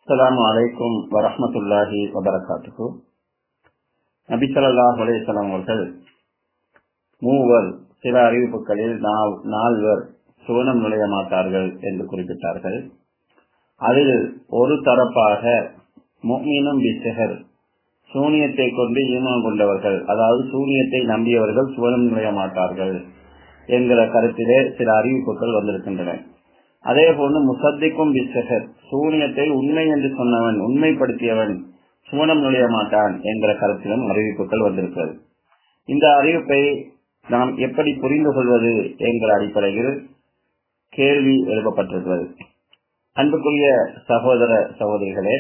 அஸ்ஸலாமு அலைக்கும் வரஹ்மத்துல்லாஹி வபரகாத்துஹு நபி ஸல்லல்லாஹு அலைஹி வஸல்லம் அவர்கள் மூவர் சில அறிவிப்புகளில் நா- நால்வர் சுவனம் நுழைய மாட்டார்கள் என்று குறிப்பிட்டார்கள் அதில் ஒரு தரப்பாக முஃமினும் பிசிஹர் சூனியத்தை கொண்டு ஈமான் கொண்டவர்கள் அதாவது சூனியத்தை நம்பியவர்கள் சுவனம் நுழைய மாட்டார்கள் என்கிற கருத்திலே சில அறிவிப்புகள் வந்திருக்கின்றன அதே போன்று முசத்திக்கும் பிசகர் சூனியத்தை உண்மை என்று சொன்னவன் உண்மைப்படுத்தியவன் சுவனம் நுழைய மாட்டான் என்கிற கருத்திலும் அறிவிப்புகள் வந்திருக்கிறது இந்த அறிவிப்பை நாம் எப்படி புரிந்து கொள்வது என்கிற அடிப்படையில் கேள்வி எழுப்பப்பட்டிருக்கிறது அன்புக்குரிய சகோதர சகோதரிகளே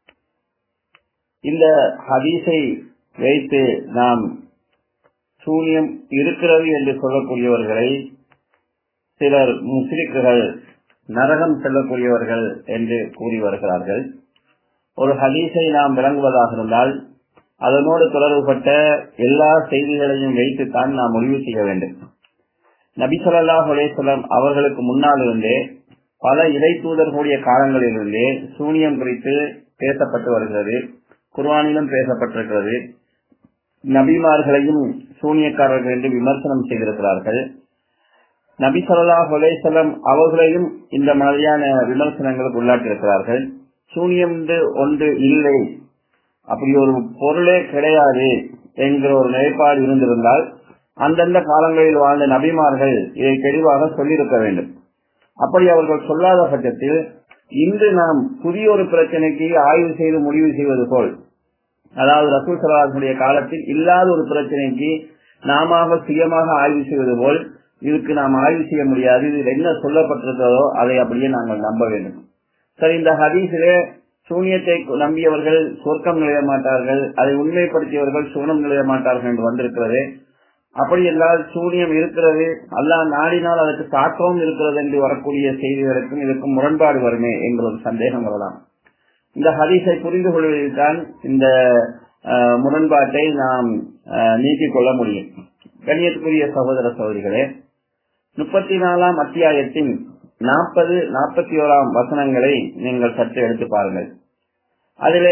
இந்த ஹதீஸை வைத்து நாம் சூனியம் இருக்கிறது என்று சொல்லக்கூடியவர்களை சிலர் முஸ்லிக்குகள் நரகம் செல்லக்கூடியவர்கள் என்று கூறி வருகிறார்கள் ஒரு ஹதீஸை நாம் விளங்குவதாக இருந்தால் அதனோடு தொடர்புபட்ட எல்லா செய்திகளையும் வைத்துத்தான் நாம் முடிவு செய்ய வேண்டும் நபி ஸல்லல்லாஹு அலைஹி வஸல்லம் அவர்களுக்கு முன்னால் இருந்தே பல இறை தூதர்களுடைய காலங்களிலிருந்தே சூனியம் குறித்து பேசப்பட்டு வருகிறது குர்ஆனிலும் பேசப்பட்டிருக்கிறது நபிமார்களையும் சூனியக்காரர்கள் என்று விமர்சனம் செய்திருக்கிறார்கள் நபி ஸல்லல்லாஹு அலைஹி வஸல்லம் அவர்களையும் இந்த மாதிரியான விமர்சனங்களுக்கு உள்ளாட்டியிருக்கிறார்கள் சூனியம் என்று ஒன்று இல்லை அப்படி ஒரு பொருளே கிடையாது என்கிற ஒரு நிலைப்பாடு இருந்திருந்தால் அந்தந்த காலங்களில் வாழ்ந்த நபிமார்கள் இதை தெளிவாக சொல்லியிருக்க வேண்டும் அப்படி அவர்கள் சொல்லாத பட்சத்தில் இன்று நாம் புதிய ஒரு பிரச்சனைக்கு ஆய்வு செய்து முடிவு செய்வது போல் அதாவது ரசூல் சலாஹுடைய காலத்தில் இல்லாத ஒரு பிரச்சனைக்கு நாம சுயமாக ஆய்வு செய்வது போல் இதுக்கு நாம் ஆய்வு செய்ய முடியாது இதில் என்ன சொல்லப்பட்டிருக்கிறதோ அதை அப்படியே நாங்கள் நம்ப வேண்டும் சரி இந்த ஹதீஸிலே சூனியத்தை நம்பியவர்கள் சொர்க்கம் நுழைய மாட்டார்கள் அதை உண்மைப்படுத்தியவர்கள் சூனம் நுழைய மாட்டார்கள் என்று வந்திருக்கிறது அப்படி என்றால் சூனியம் இருக்கிறது அல்லாஹ் நாடினால் அதற்கு சாக்கமும் இருக்கிறது என்று வரக்கூடிய செய்திகளுக்கும் இதற்கும் முரண்பாடு வருமே என்கிற ஒரு சந்தேகம் வரலாம் இந்த ஹதீஸை புரிந்து கொள்வதில் தான் இந்த அஹ், முரண்பாட்டை நாம் அஹ், நீக்கிக் கொள்ள முடியும் கண்ணியத்துக்குரிய சகோதர சகோதரிகளே முப்பத்தி நாலாம் அத்தியாயத்தின் நாற்பது நாற்பத்தி ஓராம் வசனங்களை நீங்கள் சற்று எடுத்து பாருங்கள் அதிலே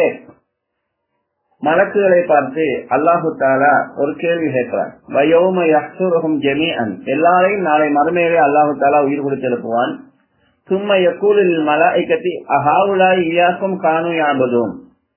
மலக்குகளை பார்த்து அல்லாஹு தாலா ஒரு கேள்வி கேட்கிறார் வயோம யக்சுரகும் ஜெமிஅன் எல்லாரையும் நாளை மறுமையிலே அல்லாஹு தாலா உயிர் கொடுத்து எழுப்புவான் சும்ம யக்கூலில் மலாய்கத்தி அஹாவுலாய் இயாக்கும் கானு யாபதும்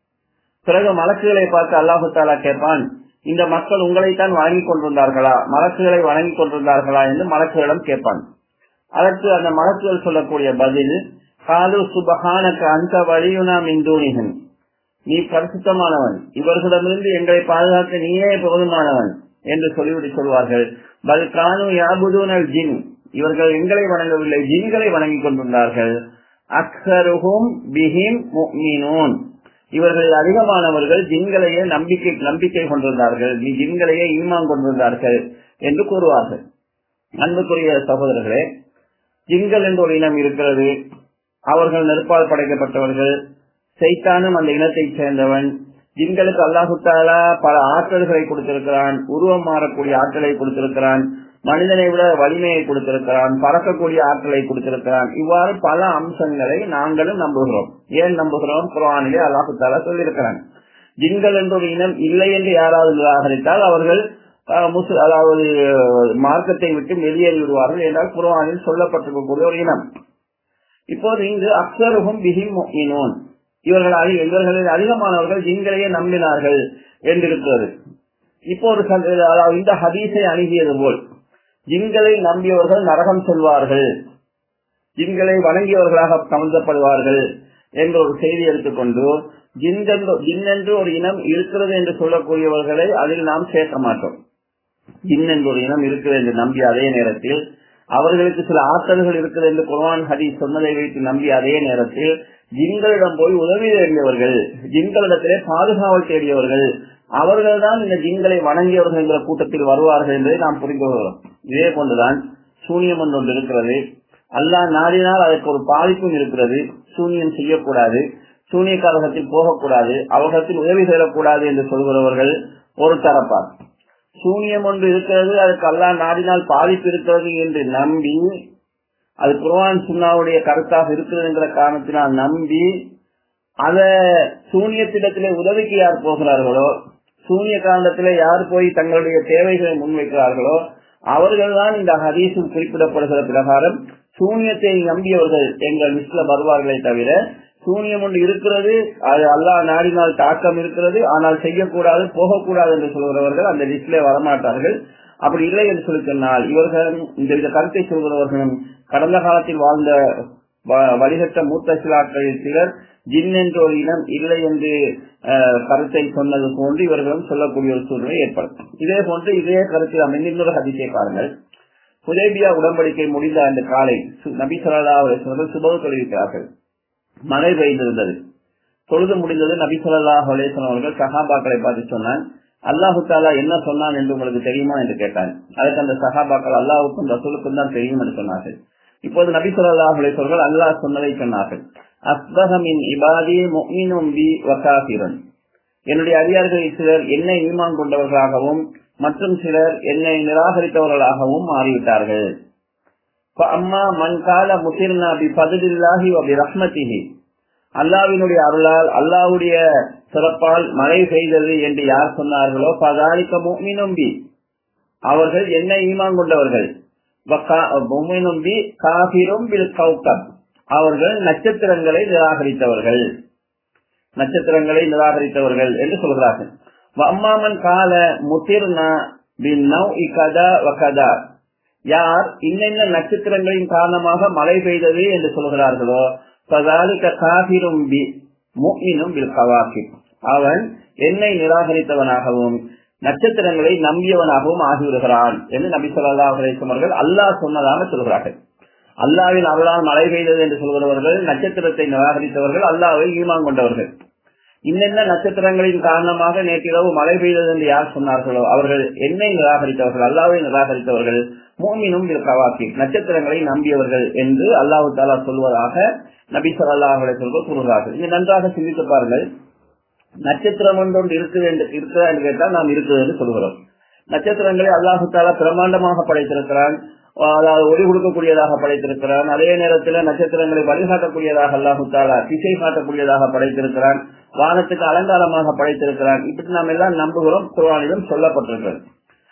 பிறகு மலக்குகளை பார்த்து அல்லாஹு தாலா கேட்பான் இந்த மக்கள் உங்களைத்தான் வணங்கிக் கொண்டிருந்தார்களா மலக்குகளை வணங்கிக் கொண்டிருந்தார்களா என்று மலக்குகளிடம் கேட்பான் அதற்கு அந்த மலக்குகள் சொல்லக்கூடிய பதில் காது சுபஹானக்கு அந்த வழியுனா மிந்தூனிகன் நீ பரிசுத்தமானவன் இவர்களிடமிருந்து எங்களை பாதுகாக்க நீயே போதுமானவன் என்று சொல்லிவிட்டு சொல்வார்கள் பல் கானு யாபுதூனல் ஜின் இவர்கள் எங்களை வணங்கவில்லை ஜின்களை வணங்கிக் கொண்டிருந்தார்கள் அக்சருகும் பிஹிம் முஃமினூன் இவர்கள் அதிகமானவர்கள் ஜின்களையே நம்பிக்கை நம்பிக்கை கொண்டிருந்தார்கள் நீ ஜின்களையே ஈமான் கொண்டிருந்தார்கள் என்று கூறுவார்கள் அன்புக்குரிய சகோதரர்களே ஜின்கள் என்ற ஒரு இனம் இருக்கிறது அவர்கள் நெருப்பால் படைக்கப்பட்டவர்கள் சைத்தானும் அந்த இனத்தைச் சேர்ந்தவன் ஜின்களுக்கு அல்லாஹு தாலா பல ஆற்றல்களை கொடுத்திருக்கிறான் உருவம் மாறக்கூடிய ஆற்றலை கொடுத்திருக்கிறான் மனிதனை விட வலிமையை கொடுத்திருக்கிறான் பறக்கக்கூடிய ஆற்றலை கொடுத்திருக்கிறான் இவ்வாறு பல அம்சங்களை நாங்களும் நம்புகிறோம் ஏன் நம்புகிறோம் குரானிலே அல்லாஹு தாலா சொல்லியிருக்கிறான் ஜின்கள் என்ற ஒரு இனம் இல்லை என்று யாராவது நிராகரித்தால் அவர்கள் அஹ், முஸ்லிம் அதாவது அஹ், மார்க்கத்தை விட்டு வெளியேறி விடுவார்கள் என்றால் குரானில் சொல்லப்பட்டிருக்கக்கூடிய ஒரு இனம் இப்போது இங்கு அக்சருகும் பிஹிம் முஃமினூன் இவர்கள் அதி- இவர்களில் அதிகமானவர்கள் ஜின்களையே நம்பினார்கள் என்றிருக்கிறது இப்போ ஒரு சந்த- அதாவது இந்த ஹதீஸை அணுகியது போல் ஜின்களை நம்பியவர்கள் நரகம் செல்வார்கள் ஜின்களை வணங்கியவர்களாக கமழ்த்தப்படுவார்கள் என்ற ஒரு செய்தி எடுத்துக்கொண்டு ஜின்கென்று ஜின் என்று ஒரு இனம் இருக்கிறது என்று சொல்லக்கூடியவர்களை அதில் நாம் சேர்க்க மாட்டோம் ஜின் என்ற ஒரு இனம் இருக்கிறது என்று நம்பிய அதே நேரத்தில் அவர்களுக்கு சில ஆற்றல்கள் இருக்குது என்று குர்ஆன் ஹதீஸ் சொன்னதை வைத்து நம்பிய அதே நேரத்தில் ஜின்களிடம் போய் உதவி தேடியவர்கள் ஜின்களிடத்திலே பாதுகாவல் தேடியவர்கள் அவர்கள்தான் இந்த ஜின்களை வணங்கியவர்கள் என்கிற கூட்டத்தில் வருவார்கள் என்பதை நாம் புரிந்து கொள்கிறோம் இதே போன்றுதான் சூனியம் என்று ஒன்று இருக்கிறது அல்லாஹ் நாடினால் அதற்கு ஒரு பாதிப்பும் இருக்கிறது சூனியம் செய்யக்கூடாது சூனியக்காரகத்தில் போகக்கூடாது அவர்களிடத்தில் உதவி செய்யக்கூடாது என்று சொல்கிறவர்கள் ஒரு தரப்பார் சூனியம் ஒன்று இருக்கிறது அதுக்கு அல்லாஹ் நாடினால் பாதிப்பு இருக்கிறது என்று நம்பி அது குர்ஆன் சுன்னாவுடைய கருத்தாக இருக்கிறது என்கிற காரணத்தினால் நம்பி அத சூனியத்திடத்திலே உதவிக்கு யார் போகிறார்களோ சூனிய காலத்திலே யார் போய் தங்களுடைய தேவைகளை முன்வைக்கிறார்களோ அவர்கள் தான் இந்த ஹதீஸில் குறிப்பிடப்படுகிற பிரகாரம் சூனியத்தை நம்பியவர்கள் எங்கள் லிஸ்ட்ல வருவார்களே தவிர சூனியம் ஒன்று இருக்கிறது அது அல்லாஹ் நாடினால் தாக்கம் இருக்கிறது ஆனால் செய்யக்கூடாது போகக்கூடாது என்று சொல்கிறவர்கள் அந்த லிஸ்ட்ல வரமாட்டார்கள் அப்படி இல்லை என்று சொல்லி சொன்னால் இவர்களும் இந்த வித கருத்தை சொல்கிறவர்களும் கடந்த காலத்தில் வாழ்ந்த வழிகட்ட மூத்த சிலாக்களில் சிலர் ஜின் என்ற ஒரு இனம் இல்லை என்று கருத்தை சொன்னது போன்று இவர்களும் சொல்லக்கூடிய ஒரு சூழ்நிலை ஏற்படும் இதே போன்று இதே கருத்தில் அமைந்த இன்னொரு ஹதிசை பாருங்கள் புதேபியா உடன்படிக்கை முடிந்த அந்த காலை நபி சொல்லா அவர்கள் சுபவு தொழில்கிறார்கள் மழை பெய்திருந்தது தொழுது முடிந்தது நபி சொல்லா அலேசன் அவர்கள் சஹாபாக்களை பார்த்து சொன்னான் அல்லாஹு தாலா என்ன சொன்னான் என்று உங்களுக்கு தெரியுமா என்று கேட்டான் அதற்கு அந்த சஹாபாக்கள் அல்லாஹுக்கும் ரசூலுக்கும் தான் தெரியும் என்று சொன்னார்கள் இப்போது நபி சொல்லா அலேசவர்கள் அல்லாஹ் சொன்னதை சொன்னார்கள் அஸ்பகமின் இபாதி முக்மினும் பி வகாசிரன் என்னுடைய அதிகாரிகளில் சிலர் என்னை ஈமான் கொண்டவர்களாகவும் மற்றும் சிலர் என்னை நிராகரித்தவர்களாகவும் மாறிவிட்டார்கள் அம்மா மண் கால முத்திர்னா பி பதுலில்லாஹி வபி ரஹ்மத்திஹி அல்லாவினுடைய அருளால் அல்லாவுடைய சிறப்பால் மழை பெய்தது என்று யார் சொன்னார்களோ பதாலிக்க முக்மினும்பி அவர்கள் என்ன ஈமான் கொண்டவர்கள் முக்மினும்பி காபிரும் பில் கௌகம் அவர்கள் நட்சத்திரங்களை நிராகரித்தவர்கள் நட்சத்திரங்களை நிராகரித்தவர்கள் என்று சொல்கிறார்கள் அம்மாமன் கால முத்திர்னா பின் நவ் இகதா வகதா யார் இன்னென்ன நட்சத்திரங்களின் காரணமாக மழை பெய்தது என்று சொல்கிறார்களோ அவன் என்னை நிராகரித்தவனாகவும் நட்சத்திரங்களை நம்பியவனாகவும் ஆகிவிடுகிறான் என்று நபி சொல்லா அவர்கள் அல்லாஹ் சொன்னதாக சொல்கிறார்கள் அல்லாவின் அருளால் மழை பெய்தது என்று சொல்கிறவர்கள் நட்சத்திரத்தை நிராகரித்தவர்கள் அல்லாவை ஈமான் கொண்டவர்கள் இன்னென்ன நட்சத்திரங்களின் காரணமாக நேற்றிரவு மழை பெய்தது என்று யார் சொன்னார்களோ அவர்கள் என்னை நிராகரித்தவர்கள் அல்லாவை நிராகரித்தவர்கள் மோமினும் கவாக்கி நட்சத்திரங்களை நம்பியவர்கள் என்று அல்லாஹு தாலா சொல்வதாக நபி சொல்லா சொல்வது கூறுகிறார்கள் இங்க நன்றாக சிந்தித்து பாருங்கள் நட்சத்திரம் ஒன்று இருக்குது என்று இருக்கிறா என்று கேட்டால் நாம் இருக்குது என்று சொல்கிறோம் நட்சத்திரங்களை அல்லாஹு தாலா பிரம்மாண்டமாக படைத்திருக்கிறான் அதாவது ஒளி கொடுக்கக்கூடியதாக படைத்திருக்கிறான் அதே நேரத்தில் நட்சத்திரங்களை வழிகாட்டக்கூடியதாக அல்லாஹு தாலா திசை காட்டக்கூடியதாக படைத்திருக்கிறான் வானத்துக்கு அலங்காரமாக படைத்திருக்கிறான் இப்படி நாம் எல்லாம் நம்புகிறோம் குரானிலும் சொல்லப்பட்டிருக்கிறது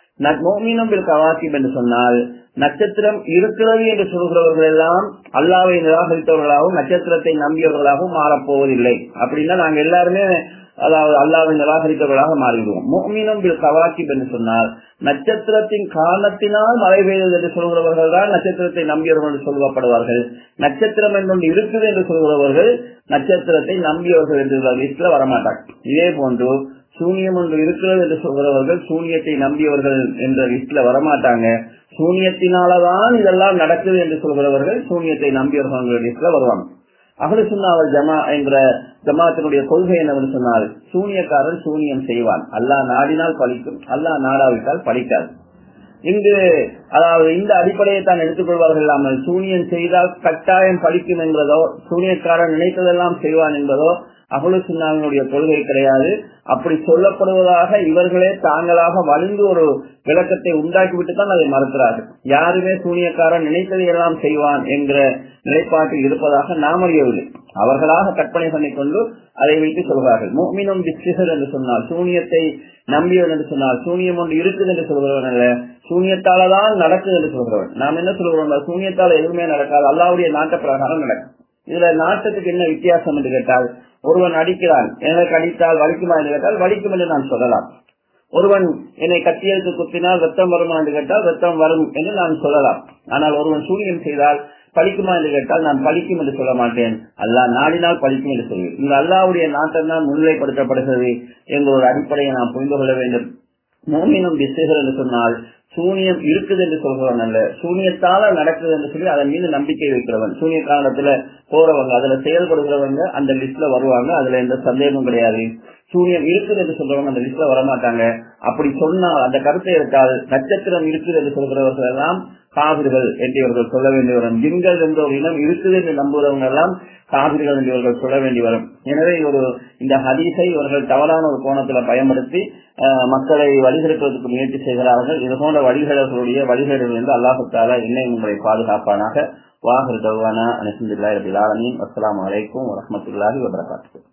மோமினம் கவாசிப் என்று சொன்னால் நட்சத்திரம் இருக்கிறது என்று சொல்கிறவர்கள் எல்லாம் அல்லாவை நிராகரித்தவர்களாகவும் நட்சத்திரத்தை நம்பியவர்களாகவும் மாறப்போவதில்லை அப்படின்னா நாங்க எல்லாருமே அதாவது அல்லாவை நிராகரித்தவர்களாக மாறிவிடுவோம் மோமினம் பில் கவாசிப் என்று சொன்னால் நட்சத்திரத்தின் காரணத்தினால் மழை பெய்தது என்று சொல்கிறவர்கள் தான் நட்சத்திரத்தை நம்பியவர்கள் என்று சொல்லப்படுவார்கள் நட்சத்திரம் என்று இருக்குது என்று சொல்கிறவர்கள் நட்சத்திரத்தை நம்பியவர்கள் என்று லிஸ்ட்ல வரமாட்டாங்க இதே போன்று சூனியம் ஒன்று இருக்கிறது என்று சொல்கிறவர்கள் சூனியத்தை நம்பியவர்கள் என்ற லிஸ்ட்ல வரமாட்டாங்க சூனியத்தினாலதான் இதெல்லாம் நடக்குது என்று சொல்கிறவர்கள் சூனியத்தை நம்பியவர்கள் லிஸ்ட்ல வருவாங்க அகல சுன்னாவல் ஜமா என்கிற ஜமாத்தினுடைய கொள்கை என்னவென்று சொன்னால் சூனியக்காரன் சூனியம் செய்வான் அல்லாஹ் நாடினால் பழிக்கும் அல்லாஹ் நாடாவிட்டால் பழிக்காது இங்கு அதாவது இந்த அடிப்படையை தான் எடுத்துக்கொள்வார்கள் இல்லாமல் சூனியம் செய்தால் கட்டாயம் பழிக்கும் என்பதோ சூனியக்காரன் நினைத்ததெல்லாம் செய்வான் என்பதோ அகுலு சுன்னாவினுடைய கொள்கை கிடையாது அப்படி சொல்லப்படுவதாக இவர்களே தாங்களாக வலிந்து ஒரு விளக்கத்தை உண்டாக்கிவிட்டு தான் அதை மறுக்கிறார்கள் யாருமே சூனியக்காரன் நினைத்ததை எல்லாம் செய்வான் என்கிற நிலைப்பாட்டில் இருப்பதாக நாம் அறியவில்லை அவர்களாக கற்பனை பண்ணிக்கொண்டு அதை வைத்து சொல்கிறார்கள் மோமினம் பிஸ்டிசர் என்று சொன்னால் சூனியத்தை நம்பியவன் என்று சொன்னால் சூனியம் ஒன்று இருக்குது என்று சொல்கிறவன் அல்ல சூனியத்தாலதான் நடக்குது என்று சொல்கிறவன் நாம் என்ன சொல்கிறோம் சூனியத்தால எதுவுமே நடக்காது அல்லாவுடைய நாட்ட பிரகாரம் நடக்கும் இதுல நாட்டத்துக்கு என்ன வித்தியாசம் என்று கேட்டால் ஒருவன் அடிக்கிறான் எனக்கு அடித்தால் வலிக்குமா என்று கேட்டால் வலிக்கும் என்று நான் சொல்லலாம் ஒருவன் என்னை கத்தியெழுத்து குத்தினால் ரத்தம் வருமா என்று கேட்டால் ரத்தம் வரும் என்று நான் சொல்லலாம் ஆனால் ஒருவன் சூரியன் செய்தால் பழிக்குமா என்று கேட்டால் நான் பழிக்கும் என்று சொல்ல மாட்டேன் அல்லா நாடினால் பழிக்கும் என்று சொல்வேன் இந்த அல்லாவுடைய நாட்டம் தான் முன்னிலைப்படுத்தப்படுகிறது என்ற ஒரு அடிப்படையை நாம் புரிந்து கொள்ள வேண்டும் மோமினம் திசைகள் என்று சொன்னால் சூனியம் இருக்குது என்று சொல்கிறவன் அல்ல சூனியத்தால நடக்குது என்று சொல்லி அதன் மீது நம்பிக்கை வைக்கிறவன் சூனிய காலத்துல போறவங்க அதுல செயல்படுகிறவங்க அந்த லிஸ்ட்ல வருவாங்க அதுல எந்த சந்தேகமும் கிடையாது சூனியம் இருக்குது என்று சொல்றவங்க அந்த லிஸ்ட்ல வரமாட்டாங்க அப்படி சொன்னால் அந்த கருத்தை எடுத்தால் நட்சத்திரம் இருக்குது என்று சொல்கிறவர்கள் எல்லாம் காவிர்கள் என்று இவர்கள் சொல்ல வேண்டி வரும் ஜின்கள் என்ற ஒரு இனம் இருக்குது என்று நம்புகிறவங்க எல்லாம் காவிர்கள் என்று இவர்கள் சொல்ல வேண்டி வரும் எனவே ஒரு இந்த ஹதீஸை இவர்கள் தவறான ஒரு கோணத்துல பயன்படுத்தி மக்களை வழிகெடுப்பதற்கு முயற்சி செய்கிறார்கள் இது போன்ற வழிகளுடைய வழிகேடுகள் என்று அல்லாஹால என்னை உங்களை பாதுகாப்பானாக வாஹர் தவானா அனசுல்லாஹி ரபில் ஆலமீன் அஸ்லாம் வலைக்கும் வரமத்துல்லாஹி வபரகாத்து